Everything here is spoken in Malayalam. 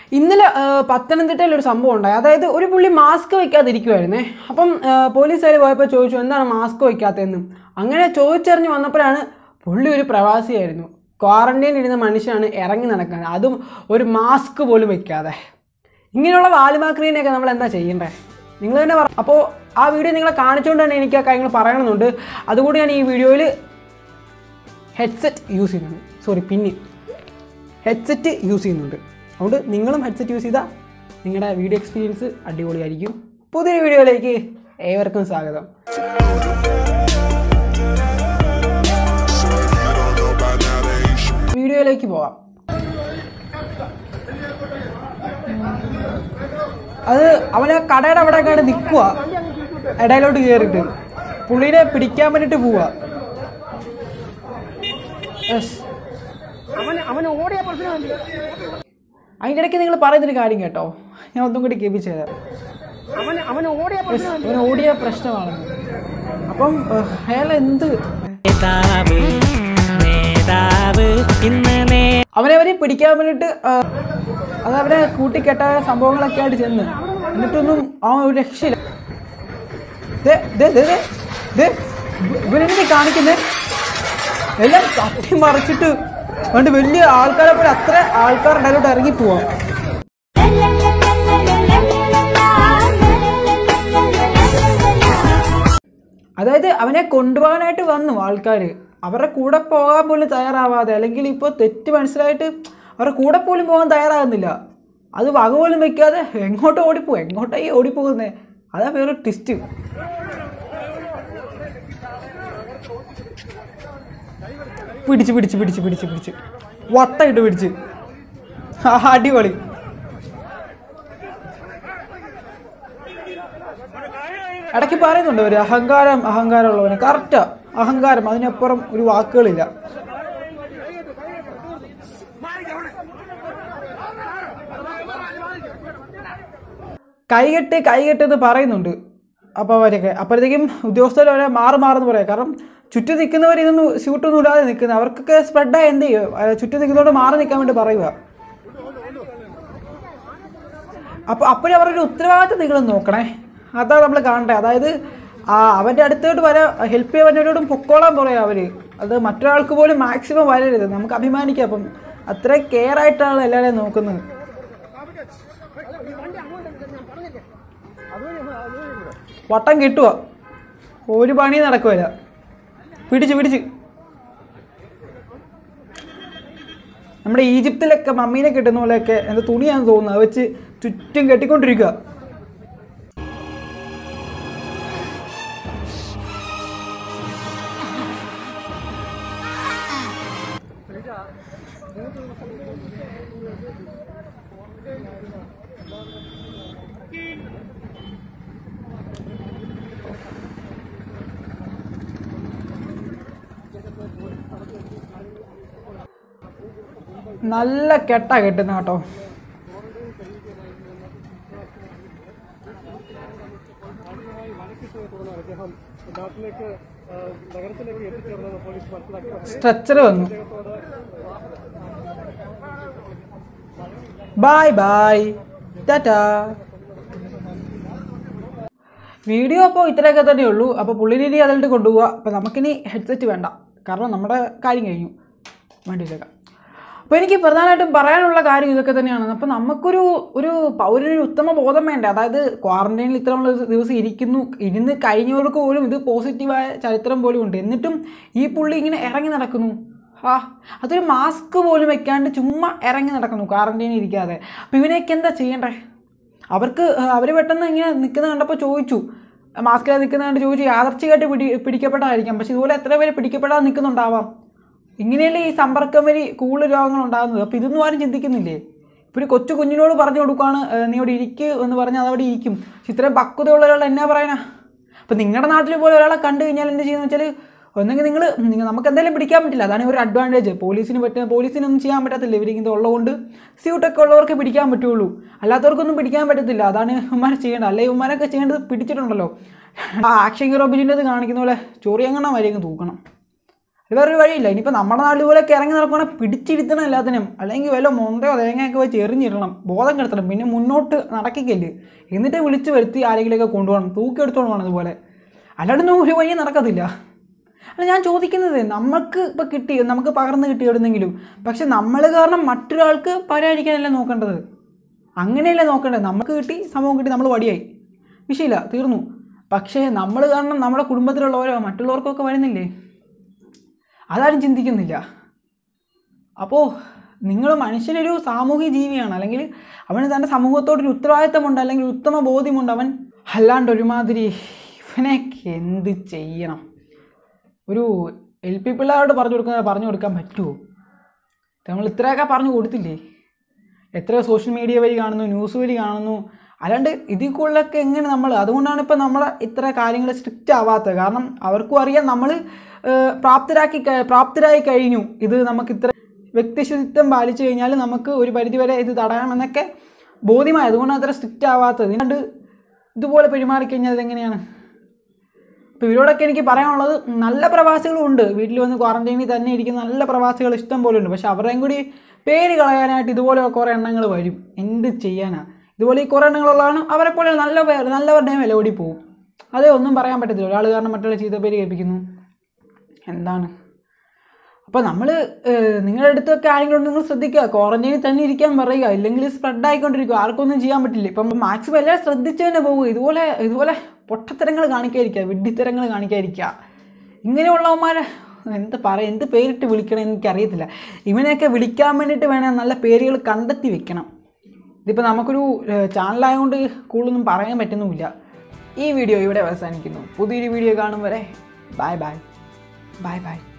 ഇന്നലെ ആ, പത്തനംതിട്ടയിൽ ഒരു സംഭവം ഉണ്ടായി അതായത് ഒരു പുള്ളി മാസ്ക് വയ്ക്കാതിരിക്കുമായിരുന്നേ അപ്പം ആ, പോലീസുകാർ പോയപ്പോൾ ചോദിച്ചു എന്താണ് മാസ്ക് വയ്ക്കാത്തതെന്ന് അങ്ങനെ ചോദിച്ചറിഞ്ഞ് വന്നപ്പോഴാണ് പുള്ളി ഒരു പ്രവാസിയായിരുന്നു ക്വാറന്റൈൻ ഇരുന്ന മനുഷ്യനാണ് ഇറങ്ങി നടക്കുന്നത് അതും ഒരു മാസ്ക് പോലും വെക്കാതെ ഇങ്ങനെയുള്ള വാലുമാക്രീനെയൊക്കെ നമ്മൾ എന്താ ചെയ്യണ്ടേ നിങ്ങൾ തന്നെ പറ അപ്പോൾ ആ വീഡിയോ നിങ്ങളെ കാണിച്ചുകൊണ്ട് തന്നെ എനിക്ക് ആ കാര്യങ്ങൾ പറയണമെന്നുണ്ട് അതുകൂടി ഞാൻ ഈ വീഡിയോയിൽ ഹെഡ്സെറ്റ് യൂസ് ചെയ്യുന്നുണ്ട് സോറി പിന്നി ഹെഡ്സെറ്റ് യൂസ് ചെയ്യുന്നുണ്ട് അതുകൊണ്ട് നിങ്ങളും ഹെഡ്സെറ്റ് യൂസ് ചെയ്താൽ നിങ്ങളുടെ വീഡിയോ എക്സ്പീരിയൻസ് അടിപൊളിയായിരിക്കും പുതിയൊരു വീഡിയോയിലേക്ക് ഏവർക്കും സ്വാഗതം So if you don't know by now, then you should. വീഡിയോയിലേക്ക് പോവാം അത് അവനെ കടയുടെ അവിടെ ഒക്കെ നിൽക്കുക ഇടയിലോട്ട് കയറിയിട്ട് പുള്ളീനെ പിടിക്കാൻ വേണ്ടിയിട്ട് പോവാ യെസ് അതിൻ്റെ ഇടയ്ക്ക് നിങ്ങൾ പറയുന്നൊരു കാര്യം കേട്ടോ ഞാൻ ഒന്നും കൂടി കേൾപ്പിച്ചു തരാം Yes, അവന് ഓടിയ പ്രശ്നമാണെന്ന് അപ്പം ഏഹ്, അയാൾ എന്ത് നേതാവ് നേതാവ് ഇന്ന് നേ അവനെ അവരെ പിടിക്കാൻ വേണ്ടിയിട്ട് ആ, അത് അവരെ കൂട്ടിക്കെട്ട സംഭവങ്ങളൊക്കെ ആയിട്ട് ചെന്ന് എന്നിട്ടൊന്നും അവൻ ഒരു രക്ഷയില്ല ദേ, ദേ, ദേ, ദേ, ദേ, ഇവനെന്തി കാണിക്കുന്നേ എല്ലാം തട്ടി മറിച്ചിട്ട് അതുകൊണ്ട് വലിയ ആൾക്കാരെ പോലെ അത്ര ആൾക്കാരുടെ ഇടയിലോട്ട് ഇറങ്ങി പോവാം അതായത് അവനെ കൊണ്ടുപോകാനായിട്ട് വന്നു ആൾക്കാർ അവരുടെ കൂടെ പോകാൻ പോലും തയ്യാറാവാതെ അല്ലെങ്കിൽ ഇപ്പോൾ തെറ്റ് മനസ്സിലായിട്ട് അവരുടെ കൂടെ പോലും പോകാൻ തയ്യാറാകുന്നില്ല അത് വക പോലും വെക്കാതെ എങ്ങോട്ട് ഓടിപ്പോകും എങ്ങോട്ടായി ഓടിപ്പോകുന്നേ അതാ വേറെ ട്വിസ്റ്റ് പിടിച്ച് പിടിച്ച് പിടിച്ച് പിടിച്ച് പിടിച്ച് വട്ടയിട്ട് പിടിച്ച് ആ, അടിപൊളി ഇടയ്ക്ക് പറയുന്നുണ്ട് ഒരു അഹങ്കാരം അഹങ്കാരമുള്ളവന് കറക്റ്റാ അഹങ്കാരം അതിനപ്പുറം ഒരു വാക്കുകളില്ല കൈകെട്ട് കൈകെട്ട് എന്ന് പറയുന്നുണ്ട് അപ്പോൾ അവരൊക്കെ അപ്പോഴത്തേക്കും ഉദ്യോഗസ്ഥർ അവരെ മാറി മാറുന്നു പറയാം കാരണം ചുറ്റും നിൽക്കുന്നവർ ഇതൊന്നും സ്യൂട്ടൊന്നും ഇടാതെ നിൽക്കുന്നത് അവർക്കൊക്കെ സ്പ്രെഡായി എന്ത് ചെയ്യും ആ, ചുറ്റും നിൽക്കുന്നവരോട് മാറി നിൽക്കാൻ വേണ്ടി പറയുക അപ്പോൾ അപ്പോഴും അവരുടെ ഉത്തരവാദിത്തം നിങ്ങൾ നോക്കണേ അതാണ് നമ്മൾ കാണണ്ടേ അതായത് ആ അവൻ്റെ അടുത്തോട്ട് വരാൻ ഹെൽപ്പ് ചെയ്യാൻ പൊക്കോളാൻ പറയാം അവർ അത് മറ്റൊരാൾക്ക് പോലും മാക്സിമം വരരുത് നമുക്ക് അഭിമാനിക്കാം അപ്പം അത്ര കെയർ ആയിട്ടാണ് എല്ലാവരെയും നോക്കുന്നത് വട്ടം കിട്ടുക ഒരു പണി നടക്കുമല്ല പിടിച്ച് പിടിച്ച് നമ്മുടെ ഈജിപ്തിലൊക്കെ മമ്മീനെ കിട്ടുന്ന പോലെയൊക്കെ എന്താ തുണിയാന്ന് തോന്നുന്നത് അത് വെച്ച് ചുറ്റും കെട്ടിക്കൊണ്ടിരിക്കുക നല്ല കെട്ടാ കെട്ടുന്ന കേട്ടോ സ്ട്രെച്ചർ വന്നു ബായ് ബായ് ടാറ്റാ വീഡിയോ അപ്പോൾ ഇത്രയൊക്കെ തന്നെ ഉള്ളൂ അപ്പോൾ പുള്ളിനെ ഇനി അതിലോട്ട് കൊണ്ടുപോവുക അപ്പോൾ നമുക്കിനി ഹെഡ്സെറ്റ് വേണ്ട കാരണം നമ്മുടെ കാര്യം കഴിഞ്ഞു വണ്ടിയിലേക്കാം അപ്പോൾ എനിക്ക് പ്രധാനമായിട്ടും പറയാനുള്ള കാര്യം ഇതൊക്കെ തന്നെയാണ് അപ്പോൾ നമുക്കൊരു ഒരു പൗരനൊരു ഉത്തമ ബോധം വേണ്ടേ അതായത് ക്വാറന്റൈനിൽ ഇത്രയുള്ള ദിവസം ഇരിക്കുന്നു ഇരുന്ന് കഴിഞ്ഞവർക്ക് പോലും ഇത് പോസിറ്റീവായ ചരിത്രം പോലും ഉണ്ട് എന്നിട്ടും ഈ പുള്ളി ഇങ്ങനെ ഇറങ്ങി നടക്കുന്നു ആ അതൊരു മാസ്ക് പോലും വെക്കാണ്ട് ചുമ്മാ ഇറങ്ങി നടക്കുന്നു ക്വാറന്റൈനിൽ ഇരിക്കാതെ അപ്പോൾ ഇവനെയൊക്കെ എന്താ ചെയ്യണ്ടേ അവർക്ക് അവർ പെട്ടെന്ന് ഇങ്ങനെ നിൽക്കുന്നത് കണ്ടപ്പോൾ ചോദിച്ചു മാസ്കിലാതെ നിൽക്കുന്നത് കണ്ട് ചോദിച്ചു യാദർച്ഛികമായിട്ട് പിടി പിടിക്കപ്പെട്ടായിരിക്കാം പക്ഷെ ഇതുപോലെ എത്ര പേര് പിടിക്കപ്പെടാതെ നിൽക്കുന്നുണ്ടാവാം ഇങ്ങനെയല്ലേ ഈ സമ്പർക്കം വഴി കൂടുതൽ രോഗങ്ങൾ ഉണ്ടാകുന്നത് അപ്പോൾ ഇതൊന്നും ആരും ചിന്തിക്കുന്നില്ലേ ഇപ്പോൾ ഒരു കൊച്ചു കുഞ്ഞിനോട് പറഞ്ഞു കൊടുക്കുകയാണ് "ഏഹ്, നീ അവിടെ ഇരിക്ക് എന്ന് പറഞ്ഞാൽ അതവിടെ ഇരിക്കും പക്ഷെ ഇത്രയും പക്വതയുള്ള ഒരാൾ എന്നാ പറയാനാ അപ്പോൾ നിങ്ങളുടെ നാട്ടിൽ പോലെ ഒരാളെ കണ്ടു കഴിഞ്ഞാൽ എന്ത് ചെയ്യുന്നത് വെച്ചാൽ ഒന്നെങ്കിൽ നിങ്ങൾ നിങ്ങൾ നമുക്ക് എന്തായാലും പിടിക്കാൻ പറ്റില്ല അതാണ് ഒരു അഡ്വാൻറ്റേജ് പോലീസിന് പറ്റുന്ന പോലീസിനൊന്നും ചെയ്യാൻ പറ്റത്തില്ല ഇവരിങ്ങനെ ഉള്ളതുകൊണ്ട് സ്യൂട്ടൊക്കെ ഉള്ളവർക്ക് പിടിക്കാൻ പറ്റുള്ളൂ അല്ലാത്തവർക്കൊന്നും പിടിക്കാൻ പറ്റത്തില്ല അതാണ് ഇവന്മാരെ ചെയ്യേണ്ടത് അല്ലെ ഇവന്മാരൊക്കെ ചെയ്യേണ്ടത് പിടിച്ചിട്ടുണ്ടല്ലോ ആ ആക്ഷൻ ഹീറോ ബിജിൻ്റെ കാണിക്കുന്ന പോലെ ചൊറി അങ്ങനെ വരെയൊക്കെ തൂക്കണം വേറൊരു വഴിയില്ല ഇനിയിപ്പോൾ നമ്മുടെ നാട് പോലെയൊക്കെ ഇറങ്ങി നടക്കുകയാണെങ്കിൽ പിടിച്ചിരുത്തണം എല്ലാത്തിനും അല്ലെങ്കിൽ വല്ല മൊന്തയോ തേങ്ങയൊക്കെ വെച്ച് എറിഞ്ഞിടണം ബോധം കെടുത്തണം പിന്നെ മുന്നോട്ട് നടക്കിക്കല്ലേ എന്നിട്ട് വിളിച്ച് വരുത്തി ആരെങ്കിലുമൊക്കെ കൊണ്ടുപോകണം തൂക്കി എടുത്തോണ്ട് പോകണം അതുപോലെ അല്ലാണ്ട് ഒരു വഴി നടക്കത്തില്ല അല്ല ഞാൻ ചോദിക്കുന്നത് നമുക്ക് ഇപ്പോൾ കിട്ടി നമുക്ക് പകർന്ന് കിട്ടി എവിടുന്നെങ്കിലും പക്ഷെ നമ്മൾ കാരണം മറ്റൊരാൾക്ക് പരായിരിക്കാനല്ല നോക്കേണ്ടത് അങ്ങനെയല്ലേ നോക്കേണ്ടത് നമുക്ക് കിട്ടി സംഭവം കിട്ടി നമ്മൾ വടിയായി വിഷയമില്ല തീർന്നു പക്ഷേ നമ്മൾ കാരണം നമ്മുടെ കുടുംബത്തിലുള്ളവരോ മറ്റുള്ളവർക്കൊക്കെ വരുന്നില്ലേ അതാരും ചിന്തിക്കുന്നില്ല അപ്പോൾ നിങ്ങൾ മനുഷ്യനൊരു സാമൂഹിക ജീവിയാണ് അല്ലെങ്കിൽ അവന് തൻ്റെ സമൂഹത്തോടൊരു ഉത്തരവാദിത്തമുണ്ട് അല്ലെങ്കിൽ ഒരു ഉത്തമ ബോധ്യമുണ്ട് അവൻ അല്ലാണ്ട് ഒരുമാതിരി ഇവനെയൊക്കെ എന്ത് ചെയ്യണം ഒരു എൽ പി പിള്ളേരോട് പറഞ്ഞു കൊടുക്കുന്നത് പറഞ്ഞു കൊടുക്കാൻ പറ്റുമോ നമ്മൾ ഇത്രയൊക്കെ പറഞ്ഞു കൊടുത്തില്ലേ എത്രയോ സോഷ്യൽ മീഡിയ വഴി കാണുന്നു ന്യൂസ് വഴി കാണുന്നു അല്ലാണ്ട് ഇതിൽ കൂടുതലൊക്കെ എങ്ങനെ നമ്മൾ അതുകൊണ്ടാണ് ഇപ്പോൾ നമ്മൾ ഇത്ര കാര്യങ്ങൾ സ്ട്രിക്റ്റ് ആവാത്തത് കാരണം അവർക്കും അറിയാം നമ്മൾ പ്രാപ്തരാക്കി കഴി- പ്രാപ്തരായി കഴിഞ്ഞു ഇത് നമുക്ക് ഇത്ര വ്യക്തിശുചിത്വം പാലിച്ചു കഴിഞ്ഞാൽ നമുക്ക് ഒരു പരിധിവരെ ഇത് തടയാമെന്നൊക്കെ ബോധ്യമായി അതുകൊണ്ടാണ് അത്ര സ്ട്രിക്റ്റ് ആവാത്തത് ഇതുകൊണ്ട് ഇതുപോലെ പെരുമാറിക്കഴിഞ്ഞാൽ ഇതെങ്ങനെയാണ് അപ്പോൾ ഇവരോടൊക്കെ എനിക്ക് പറയാനുള്ളത് നല്ല പ്രവാസികളും ഉണ്ട് വീട്ടിൽ വന്ന് ക്വാറന്റൈനിൽ തന്നെ ഇരിക്കുന്ന നല്ല പ്രവാസികൾ ഇഷ്ടം പോലെ ഉണ്ട് പക്ഷെ അവരുടെയും കൂടി പേര് കളയാനായിട്ട് ഇതുപോലെ കുറേ എണ്ണങ്ങൾ വരും എന്ത് ചെയ്യാനാ ഇതുപോലെ ഈ കുറേ എണ്ണങ്ങളുള്ളതാണ് അവരെ പോലെ നല്ല പേര് നല്ലവരുടെയും വില ഓടി പോകും അതേ ഒന്നും പറയാൻ പറ്റത്തില്ല ഒരാൾ കാരണം മറ്റുള്ള ചീത്തപ്പേര് കേൾപ്പിക്കുന്നു എന്താണ് അപ്പോൾ നമ്മൾ നിങ്ങളുടെ അടുത്തൊക്കെ ആരെങ്കിലും നിങ്ങൾ ശ്രദ്ധിക്കുക ക്വാറന്റൈനിൽ തന്നെ ഇരിക്കാൻ പറയുക ഇല്ലെങ്കിൽ സ്പ്രെഡ് ആയിക്കൊണ്ടിരിക്കുക ആർക്കൊന്നും ചെയ്യാൻ പറ്റില്ല ഇപ്പം മാക്സിമം എല്ലാവരും ശ്രദ്ധിച്ച് തന്നെ പോകുക ഇതുപോലെ ഇതുപോലെ പൊട്ടത്തരങ്ങൾ കാണിക്കാതിരിക്കുക വിഡ്ഢിത്തരങ്ങൾ കാണിക്കാതിരിക്കുക ഇങ്ങനെയുള്ളവന്മാരെ എന്ത് പറയാം എന്ത് പേരിട്ട് വിളിക്കണം എന്ന് എനിക്കറിയത്തില്ല ഇവനെയൊക്കെ വിളിക്കാൻ വേണ്ടിയിട്ട് വേണം നല്ല പേരുകൾ കണ്ടെത്തി വെക്കണം ഇതിപ്പോൾ നമുക്കൊരു ചാനലായതുകൊണ്ട് കൂടുതലൊന്നും പറയാൻ പറ്റുന്നുമില്ല ഈ വീഡിയോ ഇവിടെ അവസാനിക്കുന്നു പുതിയൊരു വീഡിയോ കാണും വരെ ബൈ ബൈ ബൈ ബൈ